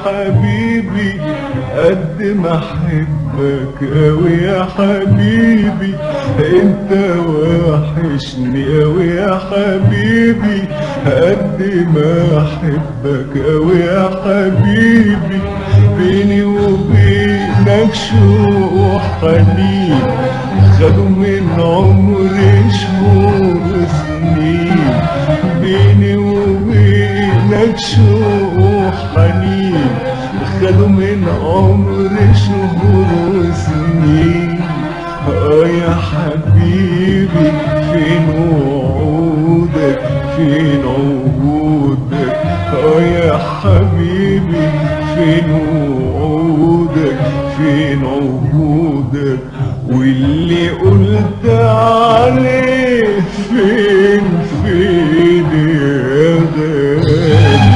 حبيبي قد ما احبك اوي يا حبيبي انت وحشني اوي يا حبيبي قد ما احبك اوي يا حبيبي بيني وبينك شوق وحنين خدوا من عمري شهور وسنين بيني وبينك شوق وحنين خدوا من عمري شهور وسنين اه يا حبيبي فين وعودك فين عهودك اه يا حبيبي فين وعودك فين عهودك واللي قلت عليه فين فين يا غالي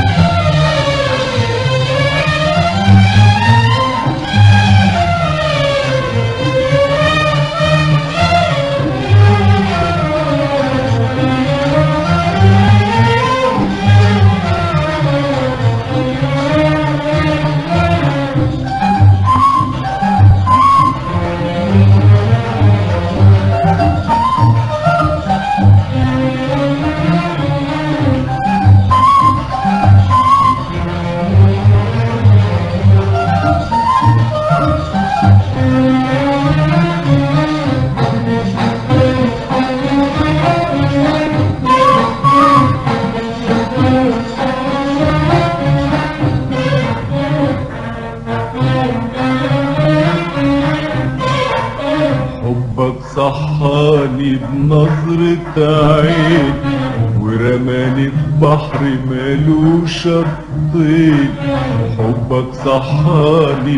حبك صحاني بنظرة عين ورماني في بحر مالوش شطين حبك صحاني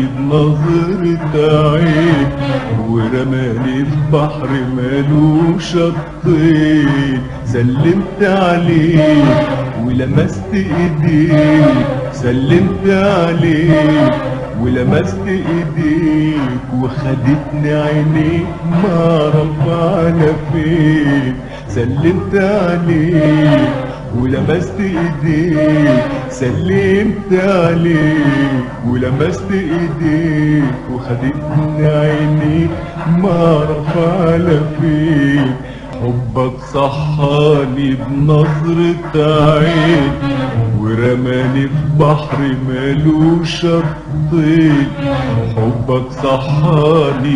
بنظرة عين ورماني في بحر مالوش شطين سلمت عليك ولمست ايديك سلمت عليك ولمست ايديك وخدتني عينيك ما رفعنا فين سلمت عليك ولمست ايديك سلمت عليك ولمست ايديك وخدتني عينيك ما رفعنا فين حبك صحاني بنظرة عين ورماني في بحر مالوش شطين حبك صحاني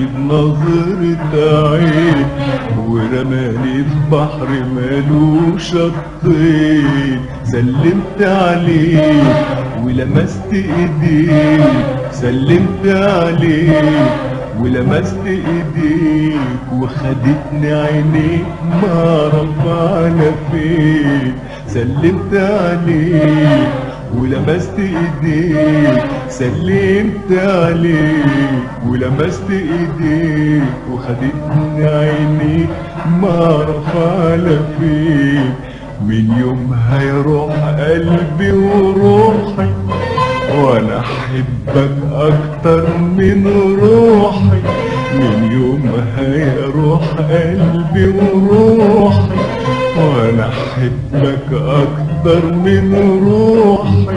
بنظرة عين ورماني في بحر مالوش شطين سلمت عليك ولمست ايديك سلمت عليك ولمست ايديك وخدتني عينيك ما رفعنا فين سلمت عليك ولمست ايديك سلمت عليك ولمست ايديك وخدتني عينيك ما رفعنا فين من يومها يروح قلبي وروحي وانا احبك اكتر من روحي من يومها يروح قلبي وروحي وانا احبك اكتر من روحي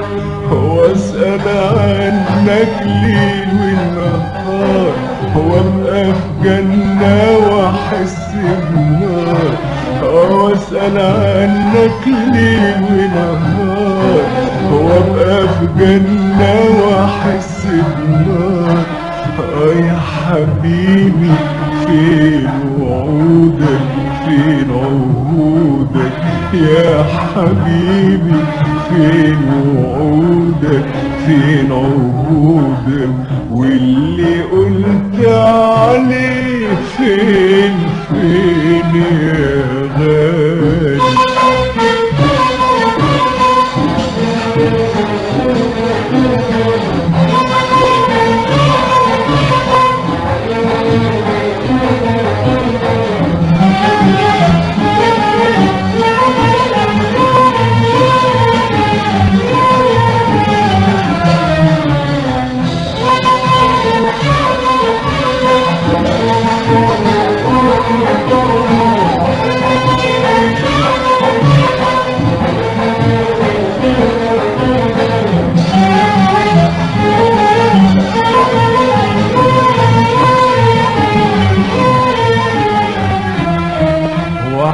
واسال عنك ليل ونهار وابقى في جنه واحس بنار واسال عنك ليل ونهار وابقى في جنة واحس بنار اه يا حبيبي فين وعودك فين عهودك يا حبيبي فين وعودك فين عهودك واللي قلت عليه فين فين يا غالي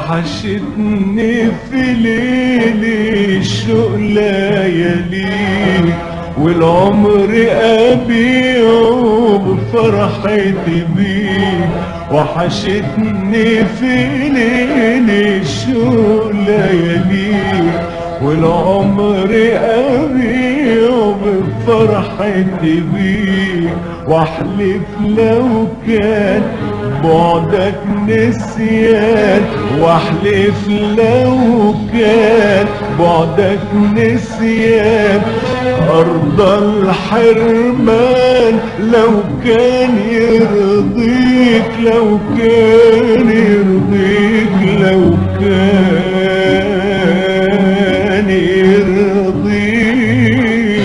وحشتني في ليل الشوق لياليك والعمر أبيعه بفرحتي بيك وحشتني في ليل الشوق لياليك والعمر أبيعه بفرحتي بيك واحلف لو كان بعدك نسيان واحلف لو كان بعدك نسيان أرض الحرمان لو كان يرضيك لو كان يرضيك لو كان يرضيك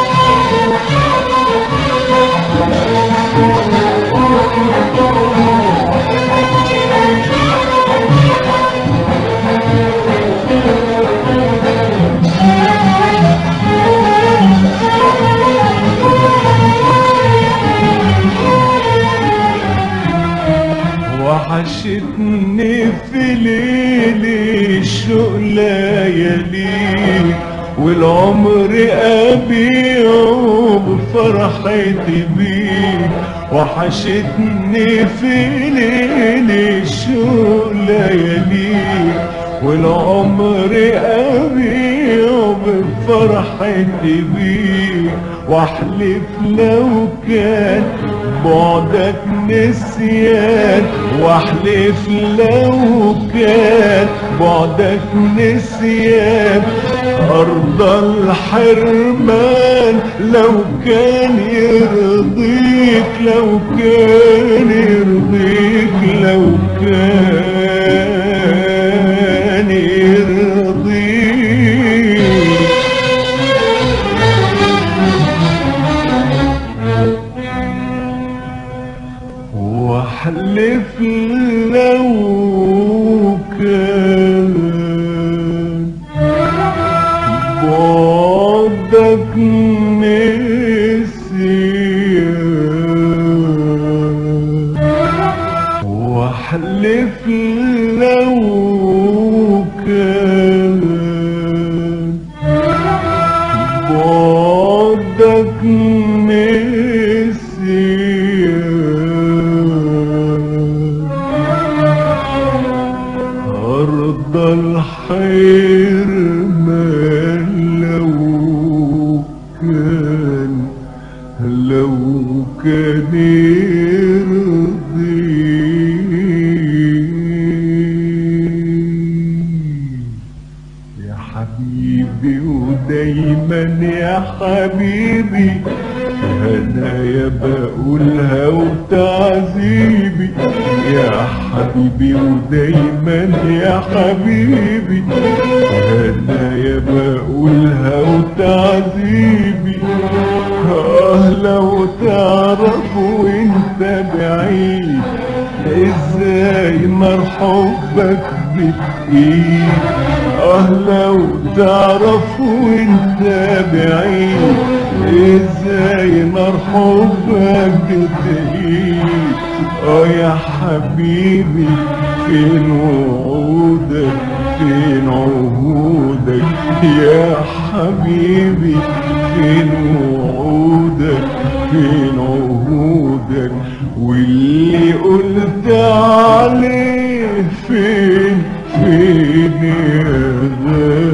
وحشتني في ليل الشوق لياليك والعمر أبيعه بفرحتي بيك وحشتني في ليل الشوق لياليك والعمر أبيعه بفرحتي بيك واحلف لو كان بعدك نسيان واحلف لو كان بعدك نسيان أرض الحرمان لو كان يرضيك لو كان يرضيك لو كان يرضيك واحلف لو كان بعدك نسيان واحلف لو كان بعدك نسيان أرض الحرمان لو كان لو كان يرضي يا حبيبي ودايما يا حبيبي انا يا بقولها وتعذيبي يا حبيبي ودايما يا حبيبي انا يا بقولها وتعذيبي اه لو تعرف وانت بعيد ازاي نار حبك بتقيد اه لو تعرف وانت بعيد ازاي نار حبك بتقيد اه يا حبيبي فين وعودك فين عهودك يا حبيبي فين وعودك فين عهودك واللي قلت عليه فين فين يا غالي